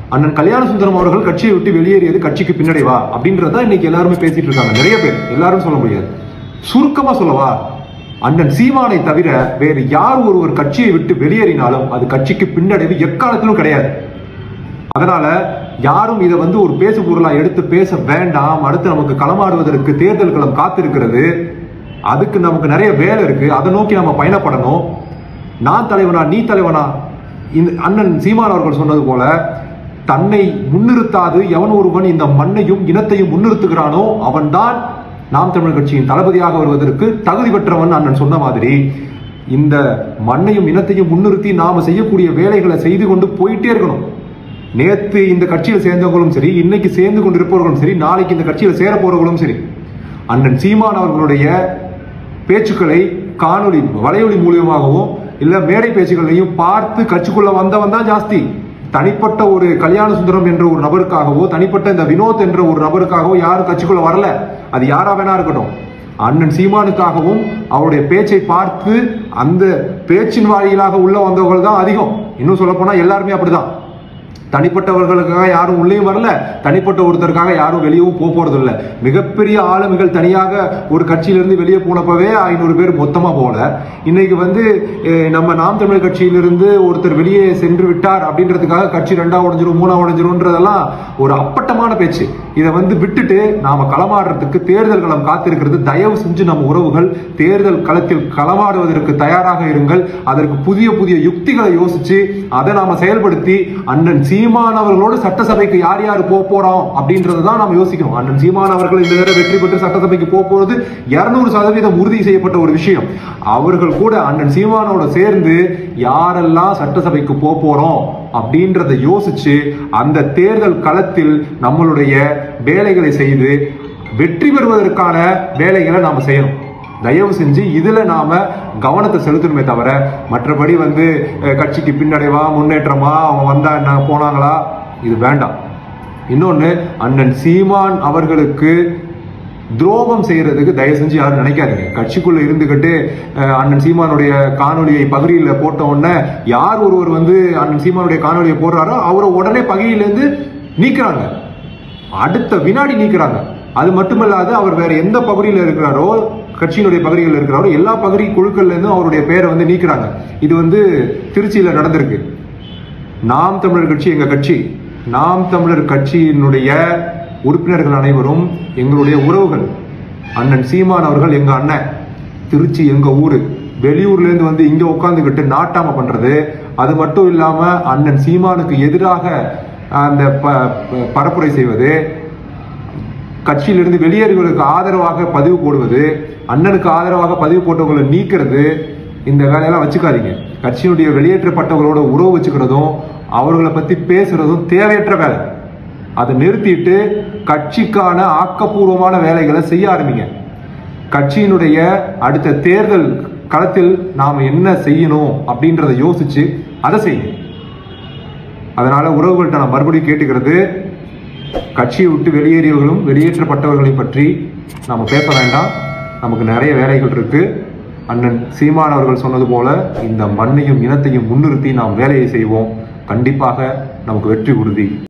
அண்ணன் கல்யாண சுந்தரம் அவர்கள் கட்சியை விட்டு வெளியேறியது கட்சிக்கு பின்னடைவா அப்படின்றத இன்னைக்கு எல்லாருமே பேசிட்டு இருக்காங்க நிறைய பேர் எல்லாரும் சொல்ல முடியாது சுருக்கமா சொல்லவா அண்ணன் சீமானை தவிர வேறு யார் ஒருவர் கட்சியை விட்டு வெளியேறினாலும் அது கட்சிக்கு பின்னடைவு எக்காலத்திலும் கிடையாது அதனால யாரும் இதை வந்து ஒரு பேசு பொருளா எடுத்து பேச வேண்டாம் அடுத்து நமக்கு களமாடுவதற்கு தேர்தல் களம் காத்திருக்கிறது அதுக்கு நமக்கு நிறைய வேலை இருக்கு அதை நோக்கி நம்ம பயணப்படணும் நான் தலைவனா நீ தலைவனா இந்த அண்ணன் சீமான் அவர்கள் சொன்னது போல தன்னை முன்னிறுத்தாது எவன் ஒருவன் இந்த மண்ணையும் இனத்தையும் முன்னிறுத்துகிறானோ அவன்தான் நாம் தமிழர் கட்சியின் தளபதியாக வருவதற்கு தகுதி பெற்றவன் அண்ணன் சொன்ன மாதிரி இந்த மண்ணையும் இனத்தையும் முன்னிறுத்தி நாம செய்யக்கூடிய வேலைகளை செய்து கொண்டு போயிட்டே இருக்கணும் நேத்து இந்த கட்சியில் சேர்ந்தவங்களும் சரி இன்னைக்கு சேர்ந்து கொண்டிருப்பவர்களும் சரி நாளைக்கு இந்த கட்சியில் சேர போறவர்களும் சரி அண்ணன் சீமான் அவர்களுடைய பேச்சுக்களை காணொளி வலையொலி மூலியமாகவும் இல்ல மேடை பேச்சுகளையும் பார்த்து கட்சிக்குள்ள வந்தவன் தான் ஜாஸ்தி தனிப்பட்ட ஒரு கல்யாண சுந்தரம் என்ற ஒரு நபருக்காகவோ தனிப்பட்ட இந்த வினோத் என்ற ஒரு நபருக்காகவோ யாரும் கட்சிக்குள்ள வரல அது யாரா வேணா இருக்கட்டும் அண்ணன் சீமானுக்காகவும் அவருடைய பேச்சை பார்த்து அந்த பேச்சின் வாயிலாக உள்ள வந்தவர்கள் தான் அதிகம் இன்னும் சொல்ல போனா எல்லாருமே அப்படிதான் தனிப்பட்டவர்களுக்காக யாரும் உள்ளேயும் வரல தனிப்பட்ட ஒருத்தருக்காக யாரும் வெளியவும் போக போறது இல்ல மிகப்பெரிய ஆளுமைகள் தனியாக ஒரு கட்சியிலிருந்து வெளியே போனப்பவே ஐநூறு பேர் மொத்தமா போல இன்னைக்கு வந்து அஹ், நம்ம நாம் தமிழர் கட்சியிலிருந்து ஒருத்தர் வெளியே சென்று விட்டார் அப்படின்றதுக்காக கட்சி ரெண்டா உடஞ்சிரும் மூணா உடஞ்சிரும்ன்றதெல்லாம் ஒரு அப்பட்டமான பேச்சு இதை வந்து விட்டுட்டு நாம களமாடுறதுக்கு தேர்தல் களம் காத்திருக்கிறது தயவு செஞ்சு நம்ம உறவுகள் தேர்தல் களத்தில் களமாடுவதற்கு தயாராக இருங்கள் அதற்கு புதிய புதிய யுக்திகளை யோசிச்சு அதை நாம செயல்படுத்தி அண்ணன் சீமான் அவர்களோடு சட்டசபைக்கு யார் யார் போக போறோம் அப்படின்றத தான் நாம யோசிக்கணும் அண்ணன் சீமான் அவர்கள் இந்த தடவை வெற்றி பெற்று சட்டசபைக்கு போக போறது இருநூறு சதவீதம் உறுதி செய்யப்பட்ட ஒரு விஷயம் அவர்கள் கூட அண்ணன் சீமானோட சேர்ந்து யாரெல்லாம் சட்டசபைக்கு போக போறோம் அப்படின்றத யோசிச்சு அந்த தேர்தல் களத்தில் நம்மளுடைய வேலைகளை செய்து வெற்றி பெறுவதற்கான வேலைகளை நாம செய்யணும் தயவு செஞ்சு இதுல நாம கவனத்தை செலுத்தணுமே தவிர மற்றபடி வந்து அஹ், கட்சிக்கு பின்னடைவா முன்னேற்றமா அவங்க வந்தா என்ன போனாங்களா இது வேண்டாம் இன்னொன்னு அண்ணன் சீமான் அவர்களுக்கு துரோகம் செய்யறதுக்கு தயவு செஞ்சு யாரும் நினைக்காதீங்க கட்சிக்குள்ள இருந்துகிட்டு அஹ், அண்ணன் சீமானுடைய காணொலியை பகிரியில் போட்ட உடனே யார் ஒருவர் வந்து அண்ணன் சீமானுடைய காணொலியை போடுறாரோ அவரை உடனே பகிரியிலேருந்து நீக்குறாங்க அடுத்த வினாடி நீக்குறாங்க அது மட்டுமல்லாது அவர் வேற எந்த பகுதியில் இருக்கிறாரோ கட்சியினுடைய பகுதிகளில் இருக்கிறாரோ எல்லா பகுதி குழுக்கள்ல இருந்தும் அவருடைய பேரை வந்து நீக்குறாங்க இது வந்து திருச்சியில நடந்திருக்கு நாம் தமிழர் கட்சி எங்க கட்சி நாம் தமிழர் கட்சியினுடைய உறுப்பினர்கள் அனைவரும் எங்களுடைய உறவுகள் அண்ணன் சீமான் அவர்கள் எங்க அண்ணன் திருச்சி எங்க ஊரு வெளியூர்ல இருந்து வந்து இங்க உட்காந்துக்கிட்டு நாட்டாம பண்றது அது மட்டும் இல்லாம அண்ணன் சீமானுக்கு எதிராக அந்த ப- ப- பரப்புரை செய்வது கட்சியிலிருந்து வெளியேறுவதற்கு ஆதரவாக பதிவு போடுவது அண்ணனுக்கு ஆதரவாக பதிவு போட்டவங்களை நீக்கிறது இந்த வேலையெல்லாம் வச்சுக்காதீங்க கட்சியினுடைய வெளியேற்றப்பட்டவங்களோட உறவு வச்சுக்கிறதும் அவர்களை பத்தி பேசுறதும் தேவையற்ற வேலை அதை நிறுத்திட்டு கட்சிக்கான ஆக்கப்பூர்வமான வேலைகளை செய்ய ஆரம்பிங்க கட்சியினுடைய அடுத்த தேர்தல் களத்தில் நாம என்ன செய்யணும் அப்படின்றத யோசிச்சு அதை செய்யுங்க அதனால உறவுகள்கிட்ட நான் மறுபடியும் கேட்டுக்கிறது கட்சியை விட்டு வெளியேறியவர்களும் வெளியேற்றப்பட்டவர்களையும் பற்றி நாம பேச வேண்டாம் நமக்கு நிறைய வேலைகள் இருக்கு அண்ணன் சீமான் அவர்கள் சொன்னது போல இந்த மண்ணையும் இனத்தையும் முன்னிறுத்தி நாம் வேலையை செய்வோம் கண்டிப்பாக நமக்கு வெற்றி உறுதி